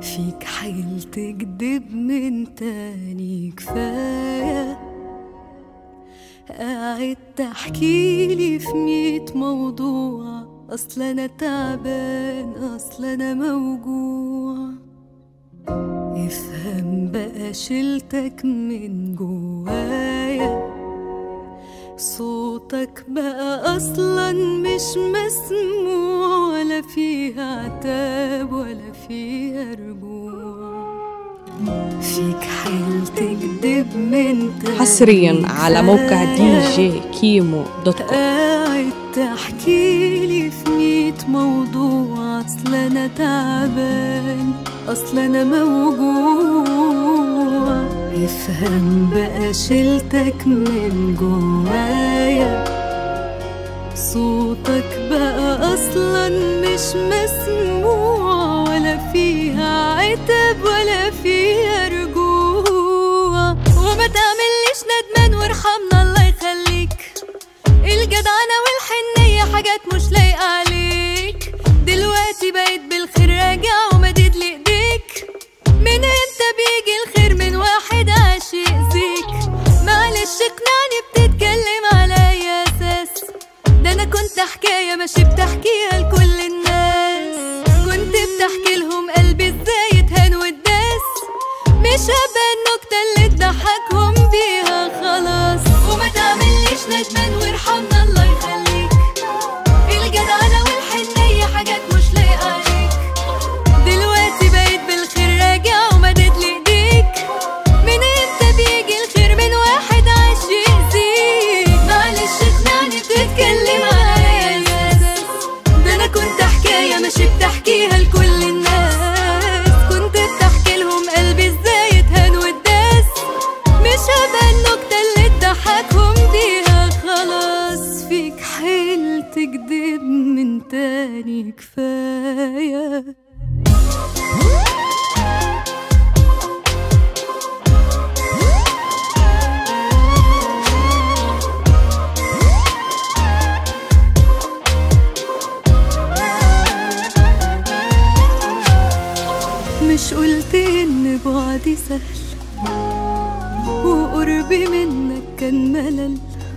فيك حيل تكدب من تاني كفاية قاعد تحكيلي في ميت موضوع أصل أنا تعبان أصل أنا موجوع افهم بقى شلتك من جوايا صوتك بقى اصلا مش مسموع ولا فيها عتاب ولا فيها رجوع فيك حيل تكدب من تاني حصريا على موقع دي كفاية. جي كيمو دوت كوم قاعد تحكيلي في ميت موضوع اصل انا تعبان اصل انا موجوع افهم بقى شلتك من جوايا صوتك بقى اصلا مش مسموع ولا فيها عتب ولا فيها رجوع وما تعمليش ندمان وارحمنا الله يخليك الجدعنة والحنية حاجات مش لايقة عليك دلوقتي بقيت بالخير راجع ومدد لإيديك من امتى بيجي الخير من واحد عاش يأذيك معلش اقنعني بتتكلم على أي أساس ده أنا كنت حكاية ماشي بتحكيها لكل الناس كنت بتحكي لهم قلبي ازاي اتهان واتداس مش هبقى النكتة اللي تضحكهم بيها خلاص وما تعمليش ندمان وارحمنا الله يخليك الجدعنة والحنية حاجات مش لايقة عليك دلوقتي بقيت بالخير راجع ومدد لإيديك من امتى بيجي الخير من واحد عاش يأذيك معلش اقنعني بتتكلم على أساس ده أنا كنت حكاية ماشي بتحكيها لكل الناس كنت بتحكي لهم قلبي ازاي اتهان واتداس مش هبقى النكتة اللي تضحكهم بيها خلاص فيك حيل تكدب من تاني كفايه مش قلت ان بعدي سهل وقربي منك كان ملل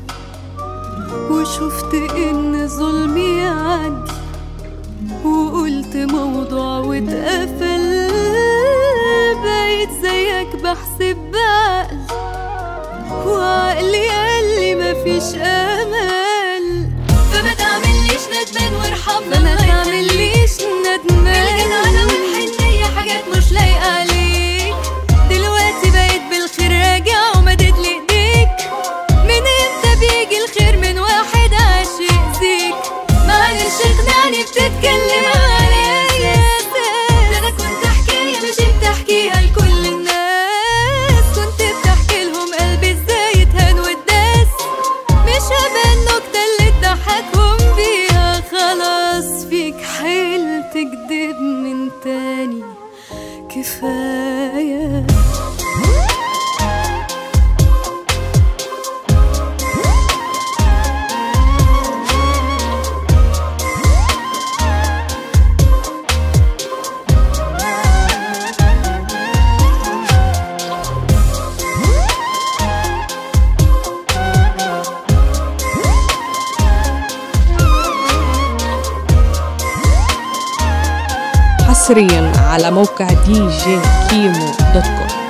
وشفت ان ظلمي عدل وقلت موضوع واتقفل بقيت زيك بحسب بعقل وعقلي قال لي مفيش امل فما تعمليش ندمان وارحمنا ما تعمليش ندمان الجدعنة والحنية حاجات مش لايقة عليك دلوقتي بقيت بالخير راجع ومدد لإيديك من امتى بيجي الخير من واحد عاش يأذيك معلش اقنعني بتتكلم عليا ده انا كنت حكاية مش بتحكيها لكل الناس كنت بتحكي لهم قلبي ازاي اتهان واتداس مش هبقى النكتة اللي تضحكهم بيها خلاص فيك حيل تكدب من تاني كفايه حصريا على موقع دي جي كيمو دوت كوم